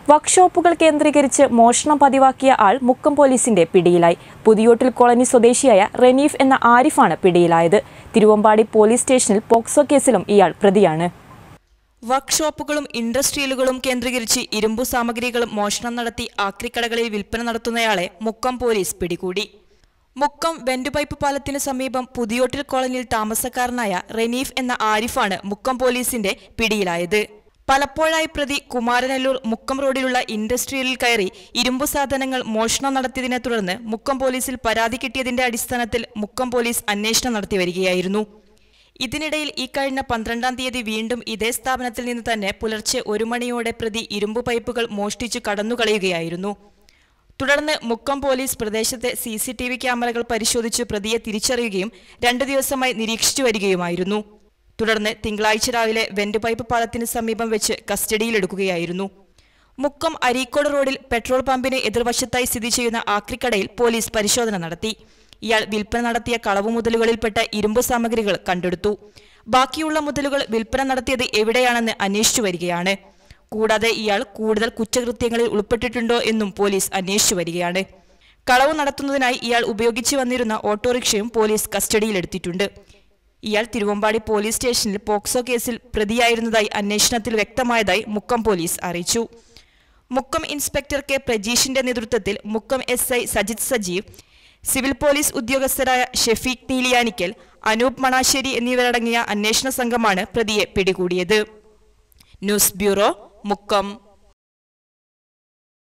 വർക്ക്ഷോപ്പുകൾ കേന്ദ്രീകരിച്ച് മോഷണം പതിവാക്കിയ ആൾ മുക്കം പോലീസിന്റെ പിടിയിലായി പുതിയോട്ടിൽ കോളനി സ്വദേശിയായ റെനീഫ് എന്ന ആരിഫാണ് പിടിയിലായത് തിരുവമ്പാടി പോലീസ് സ്റ്റേഷനിൽ പോക്സോ കേസിലും ഇയാൾ പ്രതിയാണ് വർക്ക്ഷോപ്പുകളും ഇൻഡസ്ട്രിയലുകളും കേന്ദ്രീകരിച്ച് ഇരുമ്പു സാമഗ്രികളും മോഷണം നടത്തി ആക്രിക്കടകളിൽ വിൽപ്പന നടത്തുന്നയാളെ മുക്കം പോലീസ് പിടികൂടി മുക്കം വെന്റുപൈപ്പ് പാലത്തിന് സമീപം പുതിയോട്ടിൽ കോളനിയിൽ താമസക്കാരനായ റെനീഫ് എന്ന ആരിഫാണ് മുക്കം പോലീസിന്റെ പിടിയിലായത് പലപ്പോഴായി പ്രതി കുമാരനെല്ലൂർ മുക്കം റോഡിലുള്ള ഇൻഡസ്ട്രിയലിൽ കയറി ഇരുമ്പു സാധനങ്ങൾ മോഷണം നടത്തിയതിനെ തുടർന്ന് മുക്കം പോലീസിൽ പരാതി കിട്ടിയതിന്റെ അടിസ്ഥാനത്തിൽ മുക്കം പോലീസ് അന്വേഷണം നടത്തി വരികയായിരുന്നു ഇതിനിടയിൽ ഈ കഴിഞ്ഞ പന്ത്രണ്ടാം തീയതി വീണ്ടും ഇതേ സ്ഥാപനത്തിൽ നിന്ന് തന്നെ പുലർച്ചെ ഒരു മണിയോടെ പ്രതി ഇരുമ്പു പൈപ്പുകൾ മോഷ്ടിച്ചു കടന്നുകളയുകയായിരുന്നു തുടർന്ന് മുക്കം പോലീസ് പ്രദേശത്തെ സി സി ടി വി ക്യാമറകൾ പരിശോധിച്ച് പ്രതിയെ തിരിച്ചറിയുകയും രണ്ടു ദിവസമായി നിരീക്ഷിച്ചു വരികയുമായിരുന്നു തുടർന്ന് തിങ്കളാഴ്ച രാവിലെ വെന്റ് പൈപ്പ് പാലത്തിന് സമീപം വെച്ച് കസ്റ്റഡിയിലെടുക്കുകയായിരുന്നു മുക്കം അരീക്കോട് റോഡിൽ പെട്രോൾ പമ്പിന് എതിർവശത്തായി സ്ഥിതി ചെയ്യുന്ന ആക്രിക്കടയിൽ പോലീസ് പരിശോധന നടത്തി ഇയാൾ വിൽപ്പന നടത്തിയ കളവു മുതലുകളിൽപ്പെട്ട ഇരുമ്പ് സാമഗ്രികൾ കണ്ടെടുത്തു ബാക്കിയുള്ള മുതലുകൾ വിൽപ്പന നടത്തിയത് എവിടെയാണെന്ന് അന്വേഷിച്ചു വരികയാണ് കൂടാതെ ഇയാൾ കൂടുതൽ കുറ്റകൃത്യങ്ങളിൽ ഉൾപ്പെട്ടിട്ടുണ്ടോ എന്നും പോലീസ് അന്വേഷിച്ചു വരികയാണ് കളവ് നടത്തുന്നതിനായി ഇയാൾ ഉപയോഗിച്ചു വന്നിരുന്ന ഓട്ടോറിക്ഷയും പോലീസ് കസ്റ്റഡിയിലെടുത്തിട്ടുണ്ട് ഇയാൾ തിരുവമ്പാടി പോലീസ് സ്റ്റേഷനിൽ പോക്സോ കേസിൽ പ്രതിയായിരുന്നതായി അന്വേഷണത്തിൽ വ്യക്തമായതായി മുക്കം പോലീസ് അറിയിച്ചു മുക്കം ഇൻസ്പെക്ടർ കെ പ്രജീഷിന്റെ നേതൃത്വത്തിൽ Mukkam S I Sajith Sajeev civil police ഉദ്യോഗസ്ഥരായ ഷെഫീഖ് നീലിയാനിക്കൽ അനൂപ് മണാശ്ശേരി എന്നിവരടങ്ങിയ അന്വേഷണ സംഘമാണ് പ്രതിയെ പിടികൂടിയത് ന്യൂസ് ബ്യൂറോ മുക്കം